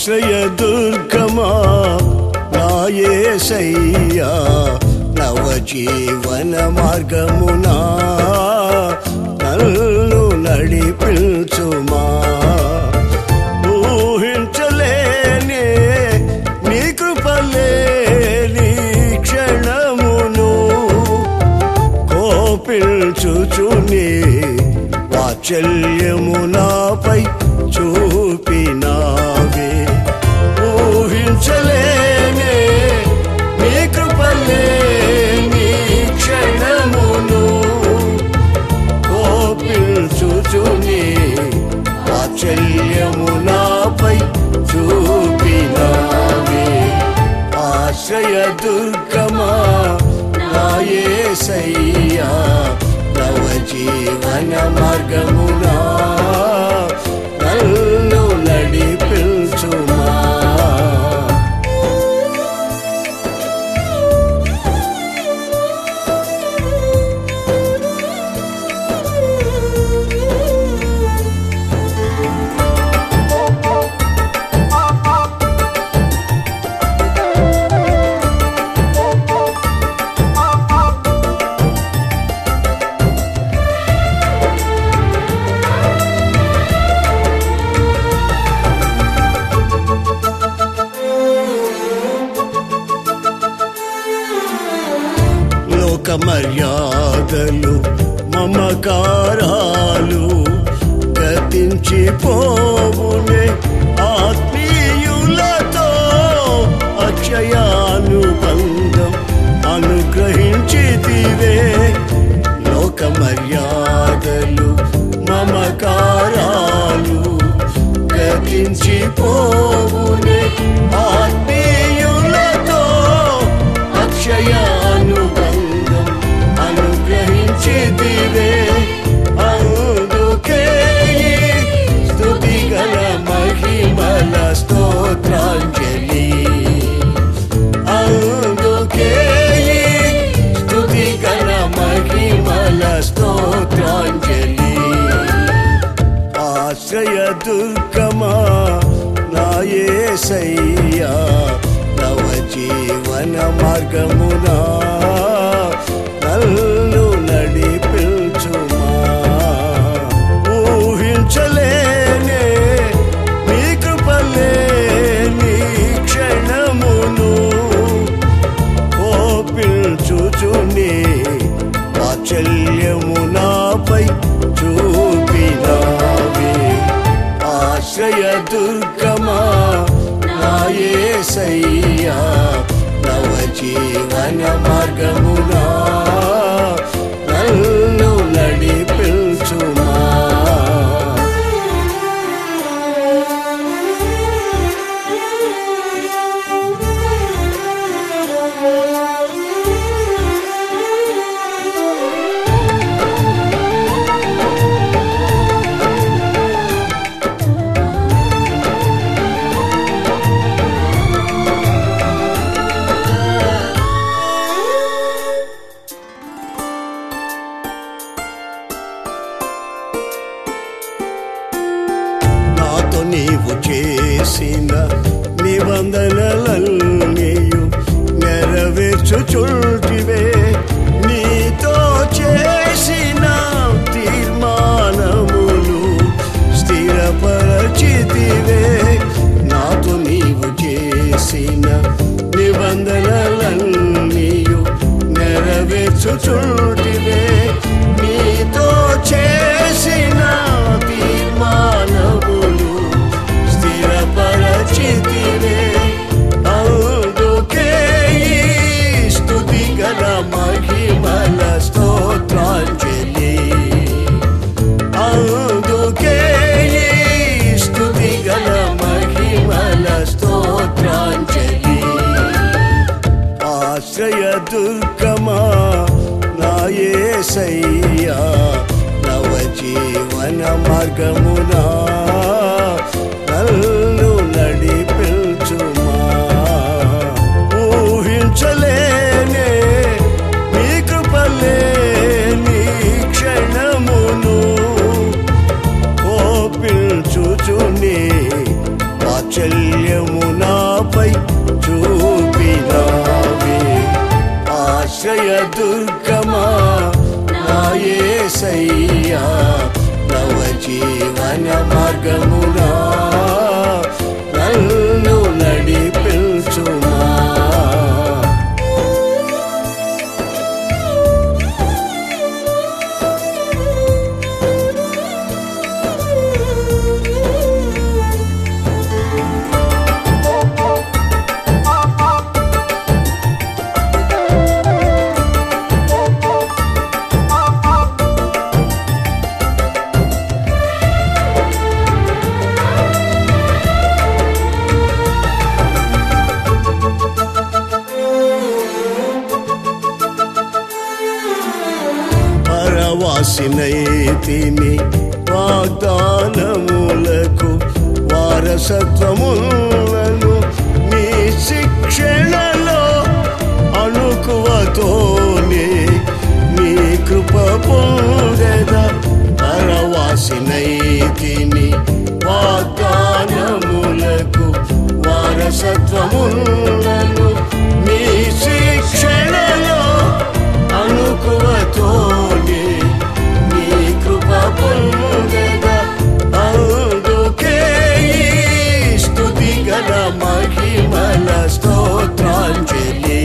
ఆశ్రయ దుర్గమా నాయసయ్యా నవజీవన మార్గమునా నన్ను నడిపించుమా ఊహించలేనే నీ కృపలేని క్షణమును కోపిల్చుచుని వాత్సల్యము నాపై చూపినావే ఊహించలేనే నీ కృపలేని క్షణమును కోపిల్చుచుని వాత్సల్యము నాపై చూపినావే ఆశ్రయ దుర్గమా నాయసయ్యా నవ జీవన మార్గమునా నన్ను నడిపించుమా లోక మర్యాదలు మమకారాలు గతించి పోవునే ఆత్మీయులతో అక్షయానుబంధం అనుగ్రహించితివే లోక మర్యాదలు మమకారాలు గతించి పోవునే ఆత్మీయులతో అక్షయానుబంధం అనుగ్రహించితివే అందుకే ఈ స్తుతిగల మహిమల స్తోత్రాంజలి అందుకే ఈ స్తుతిగల మహిమల స్తోత్రాంజలి ఆశ్రయ దుర్గమా నాయసయ్యా నవ జీవన మార్గమునా నన్ను నడిపించుమా ఊహించలేనే నీ కృపలేని క్షణమును కోపించుచుని వాత్సల్యము నాపై చూపినావే ఆశ్రయ దుర్గమా నాయసయ్యా నవ జీవన మార్గమునా నన్ను నడిపించుమా నాతో నీవు చేసిన నిబంధనలన్నీయు నెరవేర్చుచుంటివే నీతో చేసిన తీర్మానములు స్థిరపరచితివే నాతో నీవు చేసిన నిబంధనలన్నీయు నెరవేర్చుచుంటివే నీతో చేసిన తీర్మానములు స్థిరపరచితివే అందుకే ఈ స్తుతి గల మహిమల స్తోత్రాంజలి అందుకే ఈ స్తుతి గల మహిమల స్తోత్రాంజలి ఆశ్రయ దుర్గమా నాయసయ్యా నవ జీవన మార్గమునా నన్ను నడిపించుమా ఊహించలేనే నీ కృపలేని క్షణమును కోపించుచుని వాత్సల్యం ఏసయ్యా నవ జీవన మార్గమునా నన్ను నడిపించుమా పరవాసినైతిని వాగ్దానములకు వారసత్వములను నీ శిక్షణలో అణుకువతోనే నీ కృప పొందెద పరవాసినైతిని వాగ్దానములకు వారసత్వములను నీ శిక్షణలో అనుకువతోనే నీ కృప పొందెద అందుకే ఈ స్తుతి గల మహిమల స్తోత్రాంజలి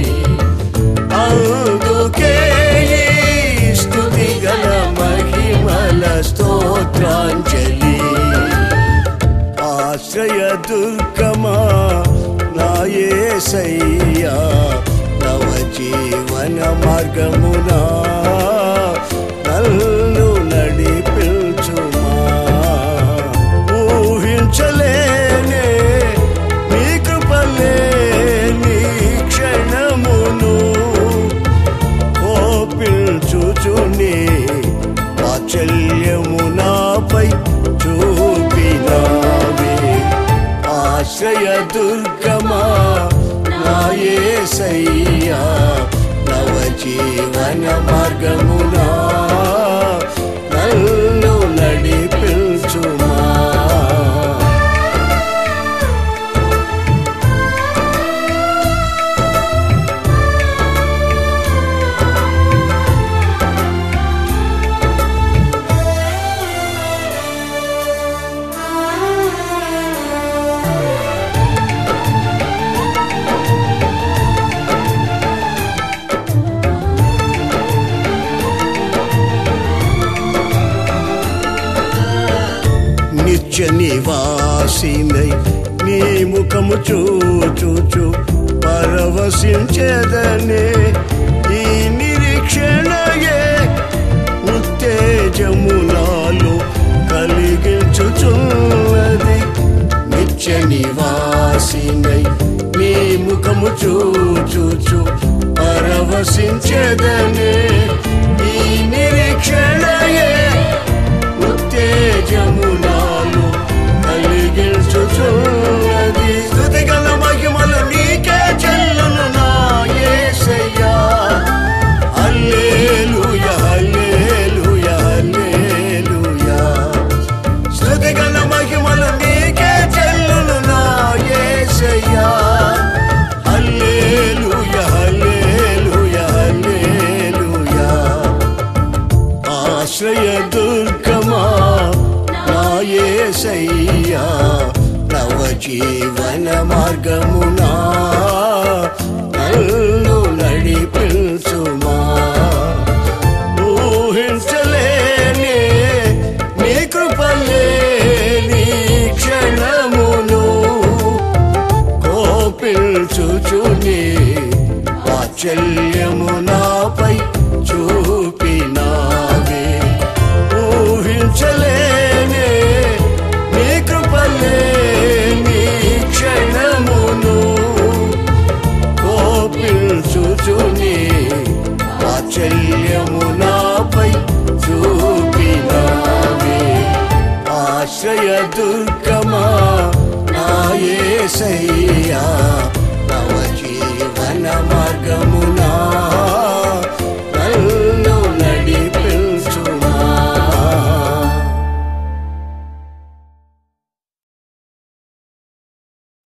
అందుకే ఈ స్తుతి గల మహిమల స్తోత్రాంజలి ఆశ్రయ దుర్గమా నాయసయ్యా నవ జీవన మార్గమునా నన్ను నడిపించుమా ఊహించలేనే నీ కృపలేని క్షణమును కోపించుచుని వాత్సల్యము నాపై చూపినావే ఆశ్రయ దుర్గమా నాయసయ్యా నవ జీవన మార్గమునా నన్ను నడిపించుమా నిత్య నివాసినై నీ ముఖము చూచుచు పరవశించేదనే ఈ నిరీక్షణయే ఉత్తేజమునాలు కలిగించుచున్నది నిత్య నివాసినై నీ ముఖము చూచుచు పరవశించేదనే ఈ నిరీక్షణయే ఉత్తేజమునాలు కలిగించుచున్నది స్థుతిగల మహిమలు నీకే చెల్లును నా యేసయ్యా హల్లెలూయా హల్లెలూయా హల్లెలూయా స్థుతిగల మహిమలు నీకే చెల్లును నా యేసయ్యా హల్లెలూయా హల్లెలూయా హల్లెలూయా ఆశ్రయ దుర్గమా నాయసయ్యా నవ జీవన మార్గమునా నన్ను నడిపించుమా ఊహించలేనే నీ కృపలేని క్షణమును కోపించుచుని వాత్సల్యము నాపై చూపినావే ఊహించలేనే నీ కృపలేని క్షణమును కోపించుచుని వాత్సల్యము నాపై చూపినావే ఆశ్రయ దుర్గమా నాయసయ్యా నవ జీవన మార్గమునా